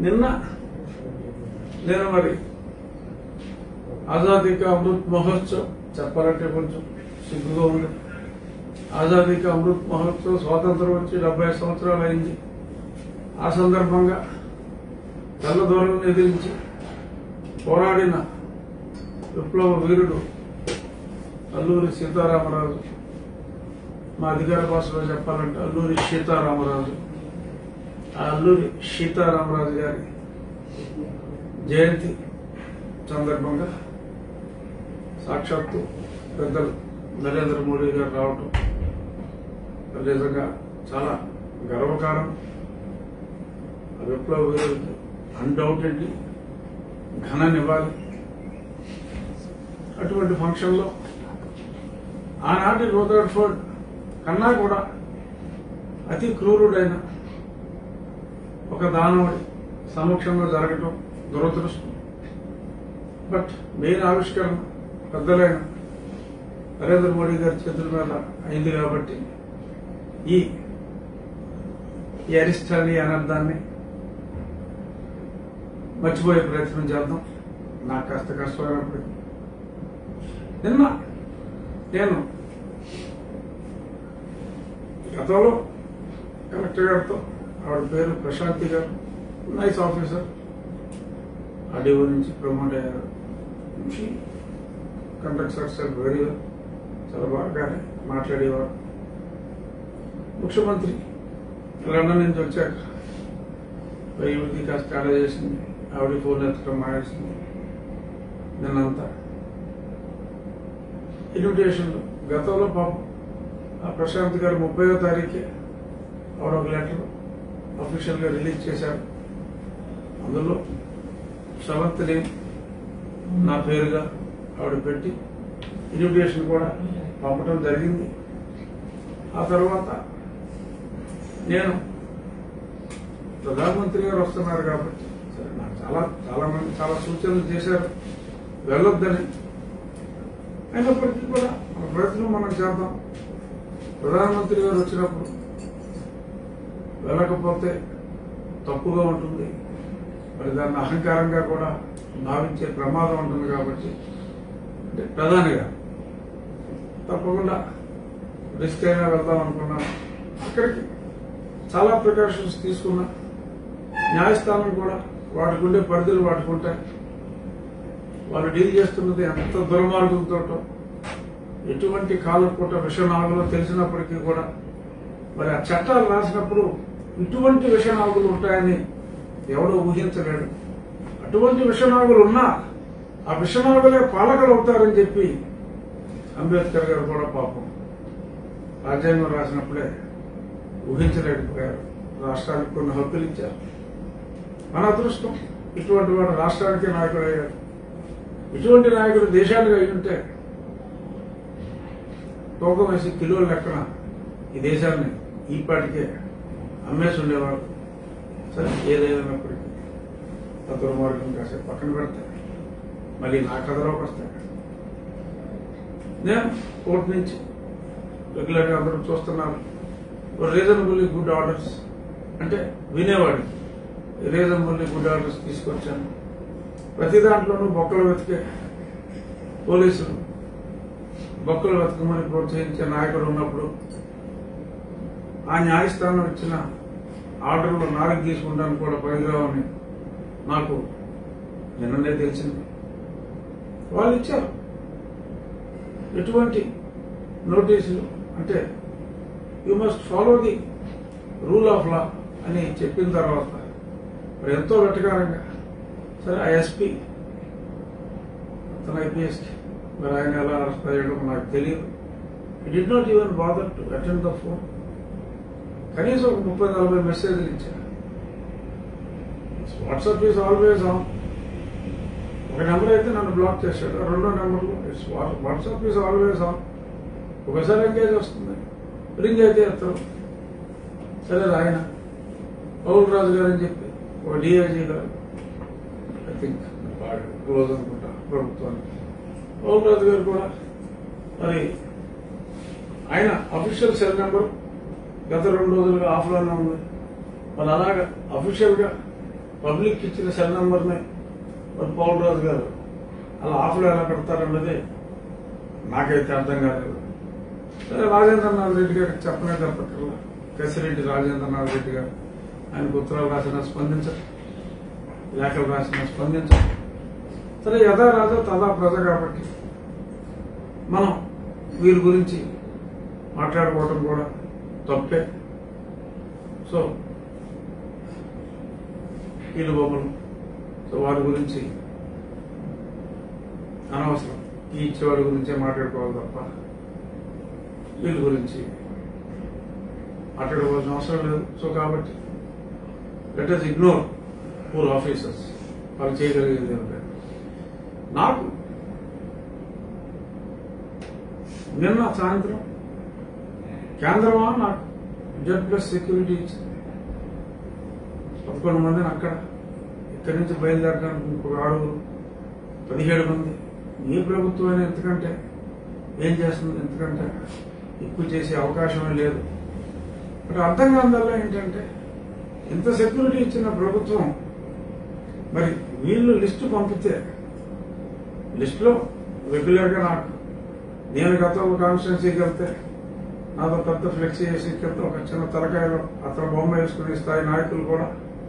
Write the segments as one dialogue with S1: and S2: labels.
S1: నిన్న నేను మరి ఆజాదీ కా అమృత్ మహోత్సవ్ చెప్పాలంటే కొంచెం సిగ్గుగా ఉంది ఆజాదీ కా అమృత్ మహోత్సవ్ స్వాతంత్రం వచ్చి డెబ్బై సంవత్సరాలు అయింది ఆ సందర్భంగా తెల్లదొరలను ఎదిరించి పోరాడిన విప్లవ వీరుడు అల్లూరి సీతారామరాజు మా అధికార భాషలో చెప్పాలంటే అల్లూరి సీతారామరాజు ఆ అల్లూరి సీతారామరాజు గారి జయంతి సందర్భంగా సాక్షాత్తు పెద్దలు నరేంద్ర మోడీ గారు రావటం నిజంగా చాలా గర్వకారం ఆ విప్లవ వీరులకి అన్డౌటెడ్లీ ఘననివ్వాలి అటువంటి ఫంక్షన్లో ఆనాటి రూదర్ఫోర్డ్ కన్నా కూడా అతి క్రూరుడైన ఒక దానవుడి సమక్షంలో జరగటం దురదృష్టం బట్ మెయిన్ ఆవిష్కరణ పెద్దలైన నరేంద్ర మోడీ గారి చేతుల మీద అయింది కాబట్టి ఈ ఈ అరిష్టాన్ని అనర్థాన్ని మర్చిపోయే ప్రయత్నం చేద్దాం నాకు కాస్త కష్టమైనప్పటికీ నిన్న నేను గతంలో కలెక్టర్ గారితో ఆవిడ పేరు Prashanti garu nice officer RDO నుంచి ప్రమోట్ అయ్యారు కండక్ట్ సక్సెస్ వెరీ వెల్ చాలా బాగానే మాట్లాడేవారు ముఖ్యమంత్రి లండన్ నుంచి వచ్చాక ఈవిడికి కాస్త కాడ చేసింది ఆవిడ ఫోన్ ఎత్తడం మానేసింది నిన్నంతా ఇన్విటేషన్లు గతంలో పాపం ఆ ప్రశాంత్ గారు ముప్పైవ తారీఖే ఆవిడ ఒక లెటర్ అఫీషియల్ గా రిలీజ్ చేశారు అందులో సెవెంత్ నేమ్ నా పేరుగా ఆవిడ పెట్టి ఇన్విటేషన్ కూడా పంపడం జరిగింది ఆ తర్వాత నేను ప్రధానమంత్రి గారు వస్తున్నారు కాబట్టి సరే నాకు చాలా చాలా మంది చాలా సూచనలు చేశారు వెళ్ళొద్దని అయినప్పటికీ కూడా మన ప్రయత్నం మనం చేద్దాం ప్రధానమంత్రి గారు వచ్చినప్పుడు వెళ్ళకపోతే తప్పుగా ఉంటుంది మరి దాన్ని అహంకారంగా కూడా భావించే ప్రమాదం ఉంటుంది కాబట్టి అంటే ప్రధానిగా తప్పకుండా రిస్క్ అయినా వెళ్దాం అనుకున్నాను అక్కడికి చాలా ప్రికాషన్స్ తీసుకున్నా న్యాయస్థానం కూడా వాటికి ఉండే పరిధులు వాటికి ఉంటాయి వాళ్ళు డీల్ చేస్తున్నది ఎంత దుర్మార్గంతో ఎటువంటి కాలపూట విషనాగులో తెలిసినప్పటికీ కూడా మరి ఆ చట్టాలు రాసినప్పుడు ఇటువంటి విషనాగులు ఉంటాయని ఎవడో ఊహించలేడు అటువంటి విషనాగులు ఉన్నా ఆ విషనాగులే పాలకులు అవుతారని చెప్పి అంబేద్కర్ గారు కూడా పాపం రాజ్యాంగం రాసినప్పుడే ఊహించలేకపోయారు రాష్ట్రానికి కొన్ని హక్కులు ఇచ్చారు మన అదృష్టం ఇటువంటి వాడు రాష్ట్రానికి నాయకుడు అయ్యాడు ఇటువంటి నాయకుడు దేశానికి అయి ఉంటే తూకం వేసి కిలోల లెక్కన ఈ దేశాన్ని ఈపాటికే అమ్మేసి ఉండేవాడు సరే ఏదైనప్పటికీ ఆ దుర్మార్గం కాసేపు పక్కన పెడతాయి మళ్ళీ నా కథలోకి వస్తాయి నేను కోర్టు నుంచి రెగ్యులర్గా అందరూ చూస్తున్నారు రీజనబుల్లీ గుడ్ ఆర్డర్స్ అంటే వినేవాడికి రీజనబుల్లీ గుడ్ ఆర్డర్స్ తీసుకొచ్చాను ప్రతి దాంట్లోనూ బొక్కలు వెతికే పోలీసులు బొక్కలు వెతకమని ప్రోత్సహించే నాయకుడు ఉన్నప్పుడు ఆ న్యాయస్థానం ఇచ్చిన ఆర్డర్లు నాలుగు తీసుకుంటాను కూడా పనికిరావని నాకు నిన్ననే తెలిసింది వాళ్ళు ఇచ్చారు ఎటువంటి నోటీసులు అంటే you must follow the rule of law అని చెప్పిన తర్వాత మరి ఎంతో వెటకారంగా సరే ఆ ఎస్పీ తన ఐపీఎస్కి మరి ఆయన ఎలా అరెస్ట్ అయ్యడం నాకు తెలియదు ఈ did not even bother to attend the phone కనీసం ఒక ముప్పై నలభై మెసేజ్లు ఇచ్చారు వాట్సాప్ ఈజ్ ఆల్వేస్ ఆన్ ఒక నెంబర్ అయితే నన్ను బ్లాక్ చేశాడు రెండో నెంబర్లో it's WhatsApp is always on ఒకసారి ఎంగేజ్ వస్తుంది రింగ్ అయితే ఎత్తరు సరే ఆయన పౌల్ రాజు గారు అని చెప్పి ఒక డిఐజీ గారు ఐ థింక్ క్లోజ్ అనుకుంటా ప్రభుత్వానికి పౌల్ రాజు గారు కూడా మరి ఆయన అఫీషియల్ సెల్ నెంబర్ గత రెండు రోజులుగా ఆఫ్లోనే ఉంది మరి అలాగా అఫీషియల్ గా పబ్లిక్ ఇచ్చిన సెల్ నెంబర్ని మరి పౌల్ రాజు గారు అలా ఆఫ్లో ఎలా పెడతారన్నది నాకైతే అర్థం కాలేదు సరే రాజేంద్రనాథ్ రెడ్డి గారికి చెప్పనే చెప్పట్లా కసిరెడ్డి రాజేంద్రనాథ్ రెడ్డి గారు ఆయనకు ఉత్తరాలు రాసిన స్పందించరు లేఖలు రాసిన స్పందించరు సరే యథా రాజా తదా ప్రజ కాబట్టి మనం వీరి గురించి మాట్లాడుకోవటం కూడా తప్పే సో వీళ్ళు బొమ్మలు సో వారి గురించి అనవసరం ఈ ఇచ్చేవాడి గురించే మాట్లాడుకోవాలి తప్ప వీళ్ళ గురించి మాట్లాడుకోవాల్సిన అవసరం లేదు సో కాబట్టి let us ignore poor officers వాళ్ళు చేయగలిగేది ఏమిటంటే నాకు నిన్న సాయంత్రం కేంద్రమా నాకు జెడ్ ప్లస్ సెక్యూరిటీ ఇచ్చింది పదకొండు మందిని అక్కడ ఇక్కడి నుంచి బయలుదేరడానికి ఇంకొక ఆరుగురు పదిహేడు మంది ఏ ప్రభుత్వం అయినా ఎందుకంటే ఏం చేస్తుంది ఎందుకంటే ఎక్కువ చేసే అవకాశమే లేదు బట్ అర్థం కాదల్లా ఏంటంటే ఇంత సెక్యూరిటీ ఇచ్చిన ప్రభుత్వం మరి వీళ్ళు లిస్టు పంపితే లిస్టులో రెగ్యులర్గా నాకు నేను గతంలో కాన్స్టిట్యున్సీకి వెళ్తే నాతో పెద్ద ఫ్లెక్సీ చేసి కింద ఒక చిన్న తలకాయలో అతను బొమ్మ వేసుకునే స్థాయి నాయకులు కూడా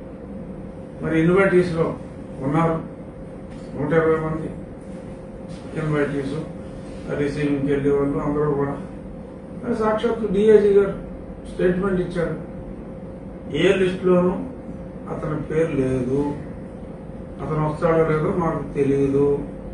S1: మరి ఇన్వైటీస్ లో ఉన్నారు నూట ఇరవై మంది ఇన్వైటీస్ రిసీవింగ్కి వెళ్ళే వాళ్ళు అందరూ కూడా మరి సాక్షాత్తు డిఐజీ గారు స్టేట్మెంట్ ఇచ్చాడు ఏ లిస్టులోనూ అతని పేరు లేదు అతను వస్తాడో లేదో మాకు తెలియదు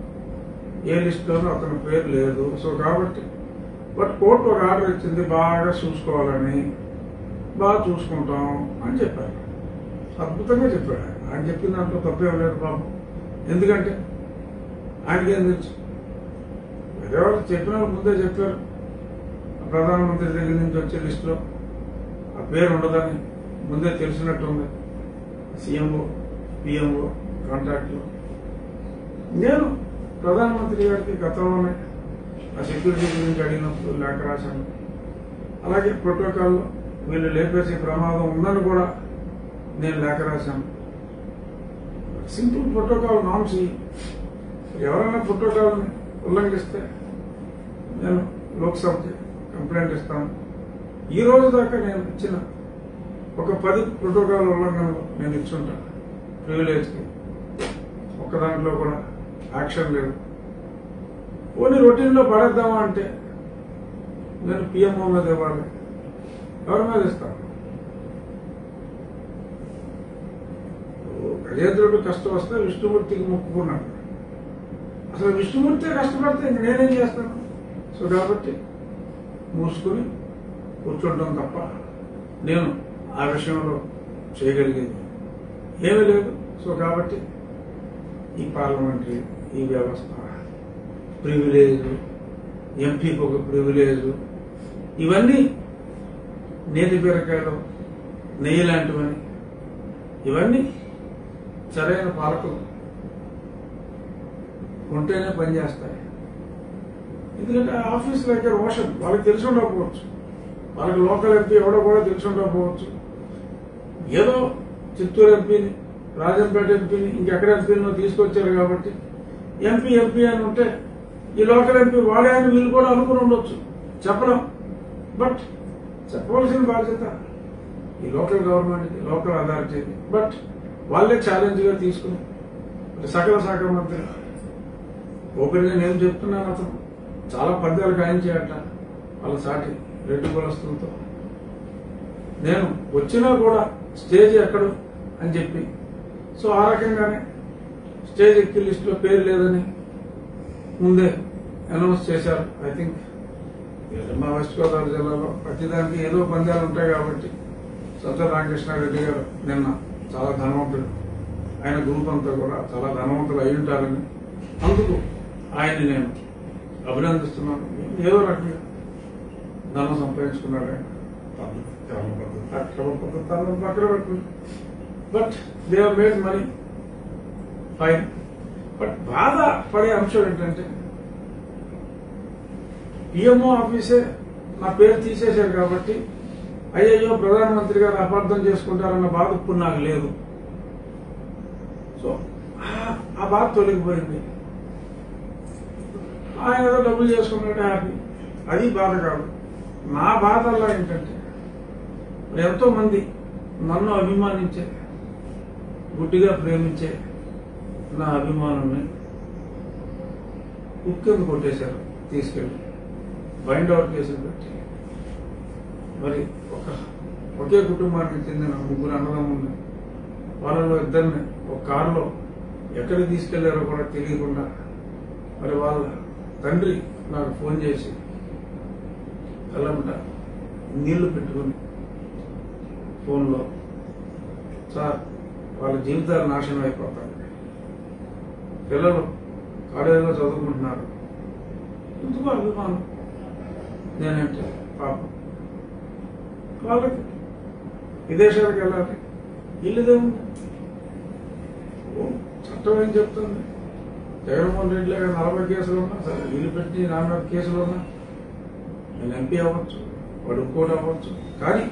S1: ఏ లిస్టులోనూ అతని పేరు లేదు సో కాబట్టి బట్ కోర్టు ఒక ఆర్డర్ ఇచ్చింది బాగా చూసుకోవాలని బాగా చూసుకుంటాం అని చెప్పారు అద్భుతంగా చెప్పాడు ఆయన. ఆయన చెప్పిన దాంట్లో తప్పేం లేదు పాపం ఎందుకంటే ఆయనకేం తెలుసు వేరే వాళ్ళు చెప్పిన వాళ్ళు ముందే చెప్పారు ప్రధానమంత్రి దగ్గర నుంచి వచ్చే లిస్టులో ఆ పేరు ఉండదని ముందే తెలిసినట్టుంది సీఎంఓ పిఎంఓ కాంటాక్ట్లో నేను ప్రధానమంత్రి గారికి గతంలోనే ఆ సెక్యూరిటీ గురించి అడిగినప్పుడు లేఖ రాశాను అలాగే ప్రోటోకాల్లో వీళ్ళు లేపేసే ప్రమాదం ఉందని కూడా నేను లేఖ రాశాను సింపుల్ ప్రోటోకాల్ నామ్స్ ఇవి. ఎవరైనా ప్రోటోకాల్ని ఉల్లంఘిస్తే నేను లోక్సభకి కంప్లైంట్ ఇస్తాను ఈ రోజు దాకా నేను ఇచ్చిన ఒక పది ప్రోటోకాల్ ఉల్లంఘనలు నేను ఇచ్చుంటాను ప్రివిలేజ్కి ఒక్క దాంట్లో కూడా యాక్షన్ లేదు పోనీ రొటీన్లో పడేద్దామా అంటే నేను పిఎంఓ మీద ఇవ్వాలి ఎవరి మీద ఇస్తాను గజేంద్రుడు కష్టం వస్తే విష్ణుమూర్తికి మొక్కుకున్నాడు అసలు విష్ణుమూర్తి కష్టపడితే ఇంక నేనేం చేస్తాను సో కాబట్టి మూసుకుని కూర్చుంటాం తప్ప నేను ఆ విషయంలో చేయగలిగేది ఏమీ లేదు సో కాబట్టి ఈ పార్లమెంటరీ ఈ వ్యవస్థ ప్రివిలేజ్ ఎంపీకి ఒక ప్రివిలేజ్ ఇవన్నీ నేతి బీరకాయలు నెయ్యి లాంటివని ఇవన్నీ సరైన పాలకులు ఉంటేనే పనిచేస్తాయి ఎందుకంటే ఆఫీస్ లైక్ రోషన్ వాళ్ళకి తెలిసి ఉండకపోవచ్చు వాళ్ళకి లోకల్ ఎంపీ ఎవడో కూడా తెలిసి ఉండకపోవచ్చు ఏదో చిత్తూరు ఎంపీని రాజంపేట ఎంపీని ఇంకెక్కడ ఎంపీని తీసుకొచ్చారు కాబట్టి ఎంపీ ఎంపీ అని ఉంటే ఈ లోకల్ ఎంపీ వాడే అని వీళ్ళు కూడా అనుకుని ఉండొచ్చు చెప్పడం బట్ చెప్పవలసిన బాధ్యత ఈ లోకల్ గవర్నమెంట్ లోకల్ అథారిటీకి బట్ వాళ్ళే ఛాలెంజ్ గా తీసుకుని మరి సకల శాఖ మంత్రి ఓపెన్ గా నేను చెప్తున్నాను అతను చాలా పద్యాలు గాయించాయట వాళ్ళ సాటి రెడ్డి కులస్తులతో నేను వచ్చినా కూడా స్టేజ్ ఎక్కడు అని చెప్పి సో ఆ రకంగానే స్టేజ్ ఎక్కి లిస్టులో పేరు లేదని ముందే అనౌన్స్ చేశారు ఐ థింక్ మా వెస్ట్ గోదావరి జిల్లాలో ప్రతిదానికి ఏదో పందాలు ఉంటాయి కాబట్టి సత్య రామకృష్ణారెడ్డి గారు నిన్న చాలా ధనవంతుడు ఆయన గ్రూప్ అంతా కూడా చాలా ధనవంతులు అయి ఉంటారని అందుకు ఆయన్ని నేను అభినందిస్తున్నాను ఏదో రకంగా ధనం సంపాదించుకున్నాడు ఆయన
S2: క్రమ పద్ధతి
S1: అక్రమ పద్ధతి తనను పక్కన పెట్టుకుని but they have made money fine but బాధ పడే అంశం ఏంటంటే పిఎంఓ ఆఫీసే నా పేరు తీసేశారు కాబట్టి అయ్యయ్యో ప్రధానమంత్రి గారు అపార్థం చేసుకుంటారన్న బాధ ఇప్పుడు నాకు లేదు సో ఆ- ఆ బాధ తొలగిపోయింది ఆయన ఏదో డబ్బులు చేసుకున్నాడు హ్యాపీ అది బాధ కాదు నా బాధల్లో ఏంటంటే ఇప్పుడు ఎంతో మంది నన్ను అభిమానించే గుడ్డిగా ప్రేమించే నా అభిమానుల్ని ఉక్కెందు కొట్టేశారు తీసుకెళ్ళి బైండ్ అవుట్ కేసులు పెట్టి మరి ఒక ఒకే కుటుంబానికి చెందిన ముగ్గురు అన్నదమ్ముల్ని వాళ్ళలో ఇద్దరిని ఒక కారులో ఎక్కడికి తీసుకెళ్లారో కూడా తెలియకుండా మరి వాళ్ళ తండ్రి నాకు ఫోన్ చేసి కళ్ళమ్మట నీళ్లు పెట్టుకుని ఫోన్లో సార్ వాళ్ళ జీవితాలు నాశనం అయిపోతాయి పిల్లలు కాలేజీలో చదువుకుంటున్నారు ఎందుకు అభిమానం నేనంటే పాపం వాళ్ళకి విదేశాలకు వెళ్ళాలి ఇల్లుదేముంది ఓ, చట్టం ఏం చెప్తుంది జగన్మోహన్ రెడ్డి గారు నలభై కేసులు ఉన్నా సరే ఇల్లు పెట్టి నా మీద కేసులు ఉన్నా నేను ఎంపీ అవ్వచ్చు వాడు ఇంకోటి అవ్వచ్చు కానీ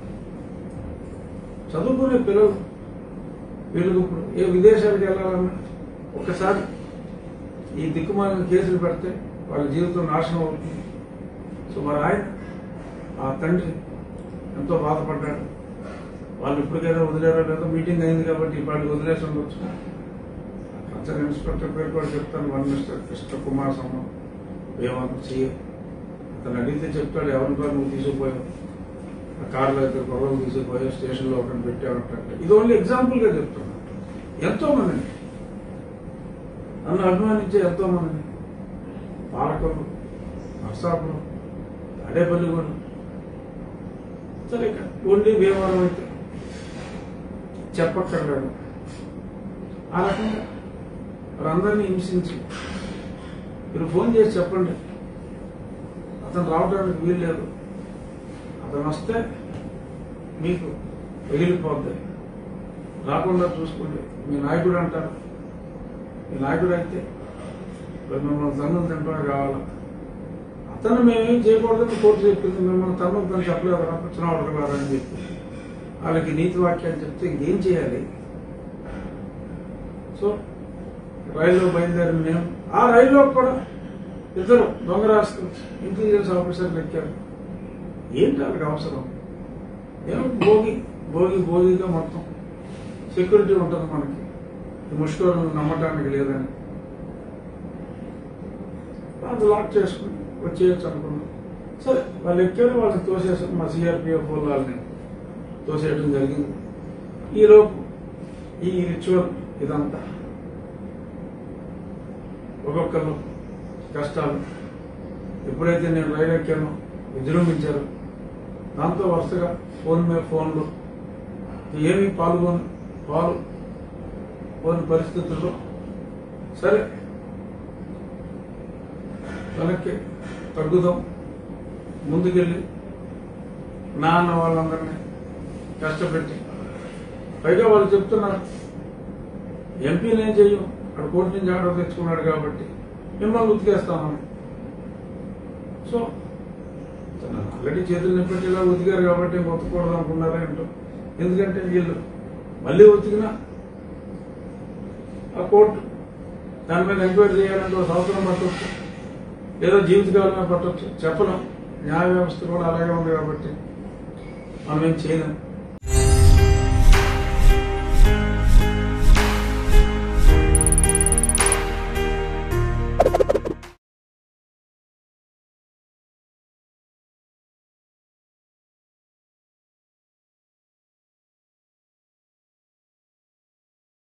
S1: చదువుకునే పిల్లలు వీళ్ళకి ఇప్పుడు ఏ విదేశాలకు వెళ్ళాలన్నా ఒక్కసారి ఈ దిక్కుమాలిన కేసులు పెడితే వాళ్ళ జీవితం నాశనం అవుతుంది సో మరి ఆయన ఆ తండ్రి ఎంతో బాధపడ్డాడు వాళ్ళు ఇప్పటికైనా వదిలేరో లేదో మీటింగ్ అయింది కాబట్టి ఇప్పటికి వదిలేసి ఉండొచ్చు కల్చర్ ఇన్స్పెక్టర్ పేరు కూడా చెప్తాను వన్ మిస్టర్ కృష్ణ కుమార్ సమ్మ ఏమన్నా చెయ్యి అతను అడిగితే చెప్తాడు ఎవరి కారు నువ్వు తీసుకుపోయావు ఆ కార్లో ఇద్దరు గొడవలు తీసుకుపోయావు స్టేషన్లో ఒకటి పెట్టావంటే ఇది ఓన్లీ ఎగ్జాంపుల్గా చెప్తున్నా ఎంతో మందిని నన్ను అభిమానించే ఎంతో మందిని పాలకులు నర్సాపురం అడేపల్లి కూడా సరే ఇక ఓన్లీ భీమవరం అయితే చెప్పక్కర్లేదు ఆ రకంగా వారందరినీ హింసించి మీరు ఫోన్ చేసి చెప్పండి అతను రావడానికి వీలు లేదు అతను వస్తే మీకు ఎగిలిపోద్ది రాకుండా చూసుకోండి మీ నాయకుడు అంటారు మీ నాయకుడు అయితే మరి మిమ్మల్ని తన్నులు తింటమే కావాలా అతను మేమేం చేయకూడదని కోర్టు చెప్పింది మిమ్మల్ని తన్నులు తను చెప్పలేదు వచ్చిన వాడు అని చెప్పి వాళ్ళకి నీతి వాక్యాన్ని చెప్తే ఇంకేం చేయాలి సో రైల్లో బయలుదేరి మేము ఆ రైల్లో కూడా ఇద్దరు దొంగ రాష్ట్రం ఇంటెలిజెన్స్ ఆఫీసర్లు ఎక్కారు ఏంటి వాళ్ళకి అవసరం ఏమో భోగి భోగి భోగిగా మొత్తం సెక్యూరిటీ ఉంటుంది మనకి ఈ ముష్కరులను నమ్మటానికి లేదని అది లాక్ చేసుకుని వచ్చేయచ్చు అనుకున్నాం సరే వాళ్ళు ఎక్కారు వాళ్ళని తోసేసారు మా సిఆర్పిఎఫ్ వాళ్ళని తోసేయడం జరిగింది ఈలోపు ఈ రిచువల్ ఇదంతా ఒక్కొక్కరు కష్టాలు ఎప్పుడైతే నేను రైలు ఎక్కానో విజృంభించారు దాంతో వరుసగా ఫోన్ మీద ఫోన్లు ఏమీ పాల్గొని పాలు పోని పరిస్థితుల్లో సరే వెనక్కి తగ్గుదాం ముందుకెళ్ళి నాన్న వాళ్ళందరినీ కష్టపెట్టి పైగా వాళ్ళు చెప్తున్నారు ఎంపీ నేను చెయ్యం అక్కడ కోర్టు నుంచి ఆర్డర్ తెచ్చుకున్నాడు కాబట్టి మిమ్మల్ని ఉతికేస్తామని సో ఆల్రెడీ చేతులు నింపెట్టి ఇలా ఉతికారు కాబట్టి ఇంక ఉతకూడదు అనుకున్నారా ఏంటో ఎందుకంటే వీళ్ళు మళ్ళీ ఉతికినా ఆ కోర్టు దాని మీద ఎంక్వైరీ చేయాలంటే ఒక సంవత్సరం పట్టవచ్చు లేదా జీవితకాలమే పట్టవచ్చు చెప్పలేం న్యాయ వ్యవస్థ కూడా అలాగే ఉంది కాబట్టి మనం ఏం చేయలేం